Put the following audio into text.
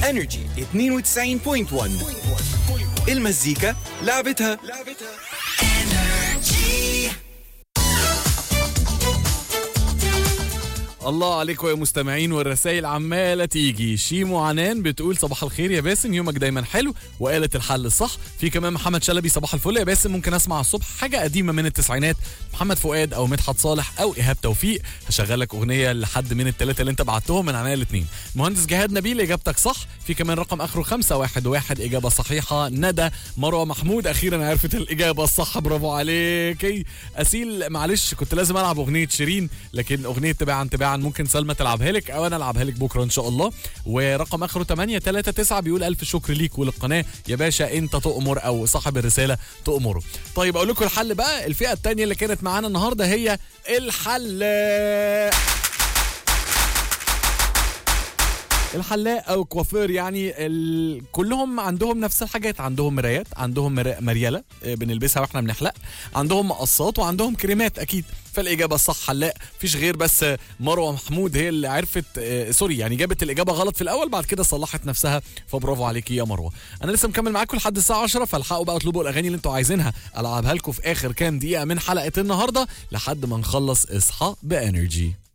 انرجي 92.1 المزيكا لعبتها الله عليكم يا مستمعين والرسائل عماله تيجي شيمو عنان بتقول صباح الخير يا باسم يومك دايما حلو وقالت الحل الصح في كمان محمد شلبي صباح الفل يا باسم ممكن اسمع الصبح حاجه قديمه من التسعينات محمد فؤاد او مدحت صالح او ايهاب توفيق هشغل لك اغنيه لحد من الثلاثه اللي انت بعتهم من عناية الاثنين مهندس جهاد نبيل اجابتك صح في كمان رقم اخره 511 اجابه صحيحه ندى مروه محمود اخيرا عرفت الاجابه الصح برافو عليكي اسيل معلش كنت لازم العب اغنيه شيرين لكن اغنيه تباعا تباعا ممكن سلمى تلعبها لك او انا العبها لك بكره ان شاء الله ورقم اخره 839 بيقول الف شكر ليك وللقناه يا باشا انت تؤمر او صاحب الرساله تؤمره طيب اقول لكم الحل بقى الفئه الثانيه اللي كانت معانا النهارده هي الحلاق الحلاق او كوافير يعني ال... كلهم عندهم نفس الحاجات عندهم مرايات عندهم مر... مرياله آه، بنلبسها واحنا بنحلق عندهم مقصات وعندهم كريمات اكيد فالاجابه الصح حلاق مفيش غير بس آه، مروه محمود هي اللي عرفت آه، سوري يعني جابت الاجابه غلط في الاول بعد كده صلحت نفسها فبرافو عليكي يا مروه انا لسه مكمل معاكم لحد الساعه 10 فالحقوا بقى اطلبوا الاغاني اللي انتوا عايزينها العبها لكم في اخر كام دقيقه من حلقه النهارده لحد ما نخلص اصحى بانرجي